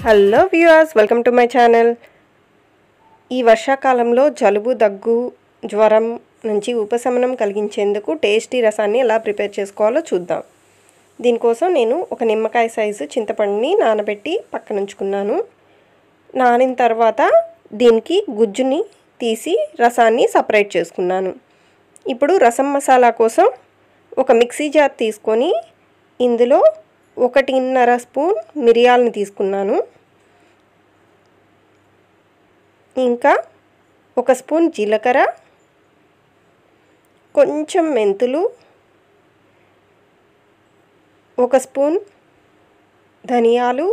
hello viewers welcome to my channel ఈ వర్షాకాలంలో జలుబు దగ్గు జ్వరం నుంచి ఉపశమనం కలిగించేందుకు టేస్టీ రసాన్ని ఎలా ప్రిపేర్ చేసుకోవాలో చూద్దాం దీనికోసం నేను ఒక నిమ్మకాయ సైజు చింతపండుని నానబెట్టి పక్కన ఉంచుకున్నాను నానిన తర్వాత దీనికి గుజ్జుని తీసి రసాన్ని సపరేట్ చేసుకున్నాను ఇప్పుడు రసం మసాలా కోసం ఒక మిక్సీ జార్ తీసుకొని ఇందులో ఒకటిన్నర స్పూన్ మిరియాలను తీసుకున్నాను ఇంకా ఒక స్పూన్ జీలకర్ర కొంచెం మెంతులు ఒక స్పూన్ ధనియాలు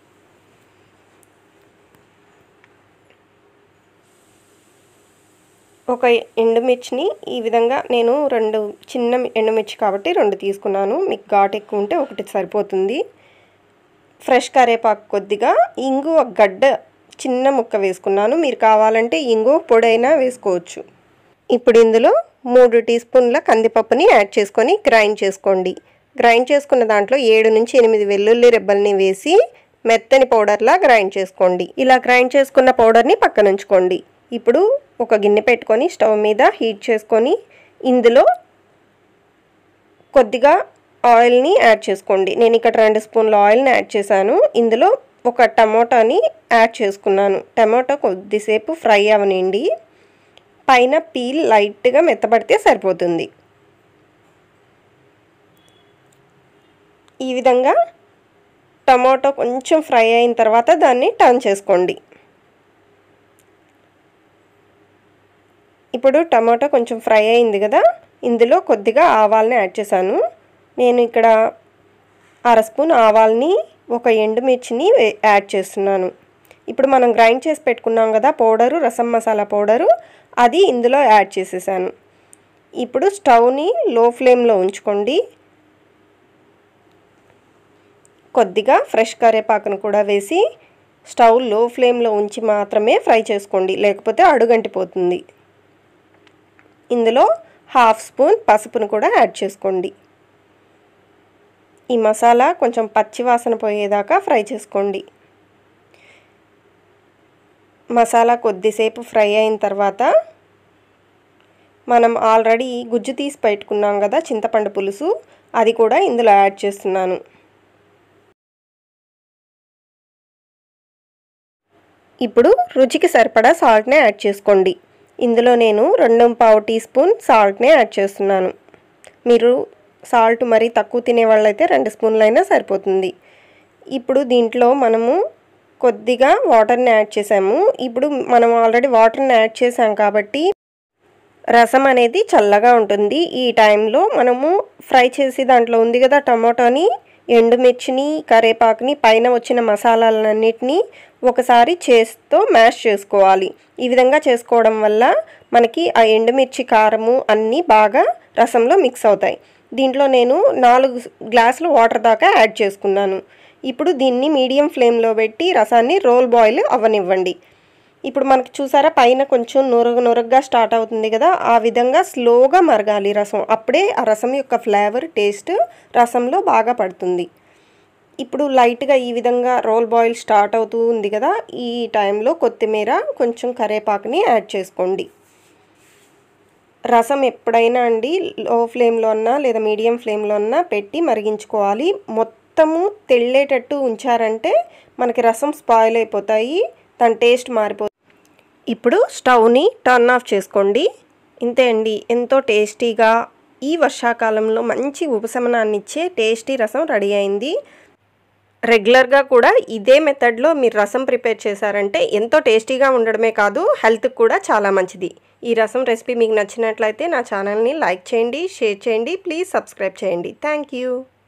ఒక ఎండుమిర్చిని ఈ విధంగా నేను రెండు చిన్న ఎండుమిర్చి కాబట్టి రెండు తీసుకున్నాను మీకు ఘాటు ఎక్కువ ఉంటే ఒకటి సరిపోతుంది ఫ్రెష్ కరేపాకు కొద్దిగా ఇంగు ఒక గడ్డ చిన్న ముక్క వేసుకున్నాను మీరు కావాలంటే ఇంగు పొడైనా వేసుకోవచ్చు ఇప్పుడు ఇందులో మూడు టీ స్పూన్ల కందిపప్పుని యాడ్ చేసుకొని గ్రైండ్ చేసుకోండి గ్రైండ్ చేసుకున్న దాంట్లో ఏడు నుంచి ఎనిమిది వెల్లుల్లి రెబ్బల్ని వేసి మెత్తని పౌడర్లా గ్రైండ్ చేసుకోండి ఇలా గ్రైండ్ చేసుకున్న పౌడర్ని పక్కన ఉంచుకోండి ఇప్పుడు ఒక గిన్నె పెట్టుకొని స్టవ్ మీద హీట్ చేసుకొని ఇందులో కొద్దిగా ఆయిల్ని యాడ్ చేసుకోండి నేను ఇక్కడ రెండు స్పూన్ల ఆయిల్ని యాడ్ చేశాను ఇందులో ఒక టమోటాని యాడ్ చేసుకున్నాను టమాటో కొద్దిసేపు ఫ్రై అవనిండి పైన పీల్ లైట్గా మెత్తబడితే సరిపోతుంది ఈ విధంగా టమాటో కొంచెం ఫ్రై అయిన తర్వాత దాన్ని టర్న్ చేసుకోండి ఇప్పుడు టమాటో కొంచెం ఫ్రై అయింది కదా ఇందులో కొద్దిగా ఆవాల్ని యాడ్ చేశాను నేను ఇక్కడ అర స్పూన్ ఆవాల్ని ఒక ఎండుమిర్చిని యాడ్ చేస్తున్నాను ఇప్పుడు మనం గ్రైండ్ చేసి పెట్టుకున్నాం కదా పౌడరు రసం మసాలా పౌడరు అది ఇందులో యాడ్ చేసేసాను ఇప్పుడు స్టవ్ని లో ఫ్లేమ్లో ఉంచుకోండి కొద్దిగా ఫ్రెష్ కరేపాకును కూడా వేసి స్టవ్ లో ఫ్లేమ్లో ఉంచి మాత్రమే ఫ్రై చేసుకోండి లేకపోతే అడుగంటిపోతుంది ఇందులో హాఫ్ స్పూన్ పసుపును కూడా యాడ్ చేసుకోండి ఈ మసాలా కొంచెం పచ్చి వాసన పోయేదాకా ఫ్రై చేసుకోండి మసాలా కొద్దిసేపు ఫ్రై అయిన తర్వాత మనం ఆల్రెడీ గుజ్జు తీసి పెట్టుకున్నాం కదా చింతపండు పులుసు అది కూడా ఇందులో యాడ్ చేస్తున్నాను ఇప్పుడు రుచికి సరిపడా సాల్ట్ని యాడ్ చేసుకోండి ఇందులో నేను రెండు పావు టీ స్పూన్ సాల్ట్ని యాడ్ చేస్తున్నాను మీరు సాల్ట్ మరీ తక్కువ తినే వాళ్ళైతే రెండు స్పూన్లు అయినా సరిపోతుంది ఇప్పుడు దీంట్లో మనము కొద్దిగా వాటర్ని యాడ్ చేసాము ఇప్పుడు మనం ఆల్రెడీ వాటర్ని యాడ్ చేసాం కాబట్టి రసం అనేది చల్లగా ఉంటుంది ఈ టైంలో మనము ఫ్రై చేసి దాంట్లో ఉంది కదా టమాటోని ఎండుమిర్చిని కరేపాకుని పైన వచ్చిన మసాలాలన్నిటినీ ఒకసారి చేస్తో మ్యాష్ చేసుకోవాలి ఈ విధంగా చేసుకోవడం వల్ల మనకి ఆ ఎండుమిర్చి కారము అన్నీ బాగా రసంలో మిక్స్ అవుతాయి దీంట్లో నేను నాలుగు గ్లాసులు వాటర్ దాకా యాడ్ చేసుకున్నాను ఇప్పుడు దీన్ని మీడియం ఫ్లేమ్లో పెట్టి రసాన్ని రోల్ బాయిల్ అవ్వనివ్వండి ఇప్పుడు మనకి చూసారా పైన కొంచెం నొరగ నొరగగా స్టార్ట్ అవుతుంది కదా ఆ విధంగా స్లోగా మరగాలి రసం అప్పుడే ఆ రసం యొక్క ఫ్లేవర్ టేస్ట్ రసంలో బాగా పడుతుంది ఇప్పుడు లైట్గా ఈ విధంగా రోల్ బాయిల్ స్టార్ట్ అవుతూ ఉంది కదా ఈ టైంలో కొత్తిమీర కొంచెం కరేపాకుని యాడ్ చేసుకోండి రసం ఎప్పుడైనా అండి లో ఫ్లేమ్లో అన్నా లేదా మీడియం ఫ్లేమ్లో అన్నా పెట్టి మరిగించుకోవాలి మొత్తము తెల్లేటట్టు ఉంచారంటే మనకి రసం స్పాయిల్ అయిపోతాయి దాని టేస్ట్ మారిపోతుంది ఇప్పుడు స్టవ్ని టర్న్ ఆఫ్ చేసుకోండి ఇంతే అండి ఎంతో టేస్టీగా ఈ వర్షాకాలంలో మంచి ఉపశమనాన్ని ఇచ్చే టేస్టీ రసం రెడీ అయింది రెగ్యులర్గా కూడా ఇదే మెథడ్లో మీరు రసం ప్రిపేర్ చేశారంటే ఎంతో టేస్టీగా ఉండడమే కాదు హెల్త్కి కూడా చాలా మంచిది ఈ రసం రెసిపీ మీకు నచ్చినట్లయితే నా ఛానల్ని లైక్ చేయండి షేర్ చేయండి ప్లీజ్ సబ్స్క్రైబ్ చేయండి థ్యాంక్ యూ